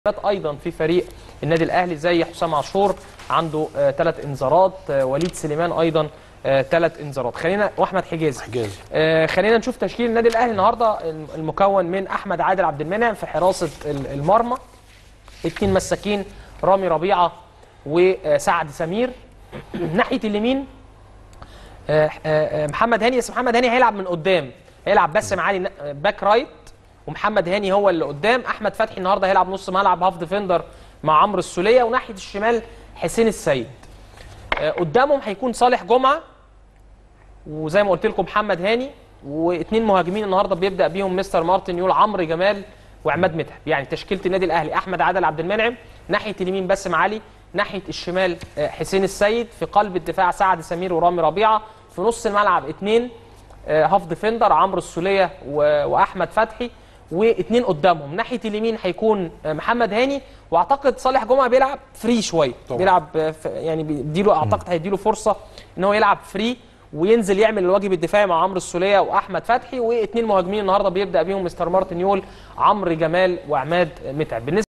ايضا في فريق النادي الاهلي زي حسام عاشور عنده ثلاث انذارات آه، وليد سليمان ايضا ثلاث انذارات خلينا واحمد حجازي حجازي. آه، خلينا نشوف تشكيل النادي الاهلي النهارده المكون من احمد عادل عبد المنعم في حراسه ال- المرمى اثنين مساكين رامي ربيعه وسعد سمير ناحيه اليمين آه، آه، آه، محمد هاني بس محمد هاني هيلعب من قدام هيلعب باسم علي ن- باك رايت ومحمد هاني هو اللي قدام احمد فتحي النهارده هيلعب نص ملعب هاف ديفندر مع عمرو السوليه وناحيه الشمال حسين السيد آه، قدامهم هيكون صالح جمعه وزي ما قلت لكم محمد هاني واثنين مهاجمين النهارده بيبدا بيهم مستر مارتن يقول عمرو جمال وعماد متعب يعني تشكيله النادي الاهلي احمد عادل عبد المنعم ناحيه اليمين باسم علي ناحيه الشمال آه، حسين السيد في قلب الدفاع سعد سمير ورامي ربيعه في نص الملعب اثنين آه، هاف ديفندر عمرو السوليه و- واحمد فتحي واثنين قدامهم ناحيه اليمين هيكون آه، محمد هاني واعتقد صالح جمعه بيلعب فري شويه طبعا. بيلعب آه، ف- يعني بيديله اعتقد هيديله فرصه ان هو يلعب فري وينزل يعمل الواجب الدفاعي مع عمرو السوليه واحمد فتحي واثنين مهاجمين النهارده بيبدا بيهم مستر مارتن يول عمرو جمال وعماد متعب بالنسبه